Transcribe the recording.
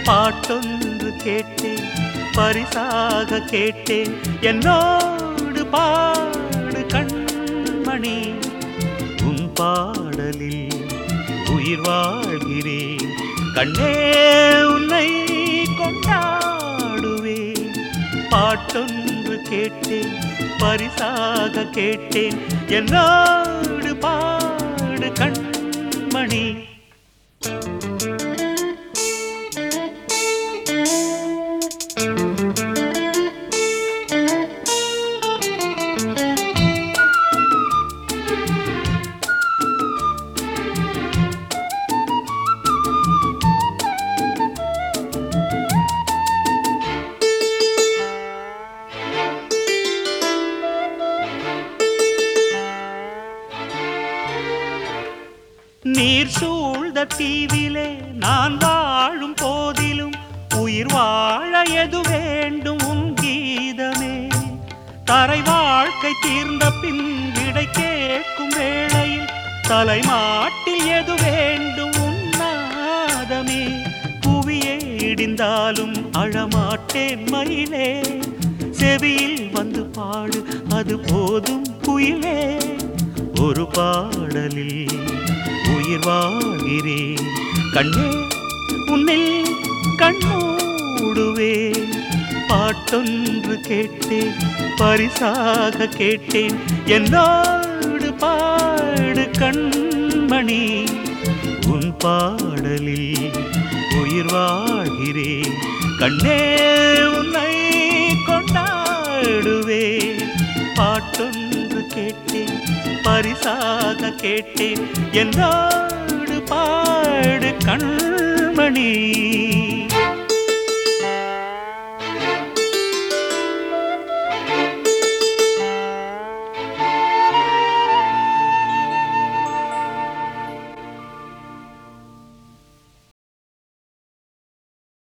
பாட்டொன்று கேட்டேன் பரிசாக கேட்டேன் என்னோடு பாடு கண்மணி உன் பாடலில் உயிர் வாழ்கிறேன் கண்ணே உன்னை கொண்டாடுவேன் பாட்டொன்று கேட்டேன் பரிசாக கேட்டேன் என்னோடு பாடு கண்மணி நீர் சூழ்ந்த தீவிலே நான் வாழும் போதிலும் உயிர் வாழ எது வேண்டும் உன் கீதமே தரை வாழ்க்கை தீர்ந்த பின் விடை கேட்கும் வேளையில் தலைமாட்டில் எது வேண்டும் உன் நாதமே புவியே இடிந்தாலும் அழமாட்டேன் மயிலே செவியில் வந்து பாடு அது போதும் குயிலே ஒரு பாடலில் உயிர் வாழ்கிறேன் கண்ணே உன்னில் கண்ணூடுவேன் பாட்டொன்று கேட்டேன் பரிசாக கேட்டேன் என்னோடு பாடு கண்மணி உன் பாடலில் உயிர் வாழ்கிறேன் கண்ணே உன்னை கொண்டாடுவேன் பாட்டொன்று கேட்டேன் பரிசாக கேட்டேன் என்னோடு பாடு கண்மணி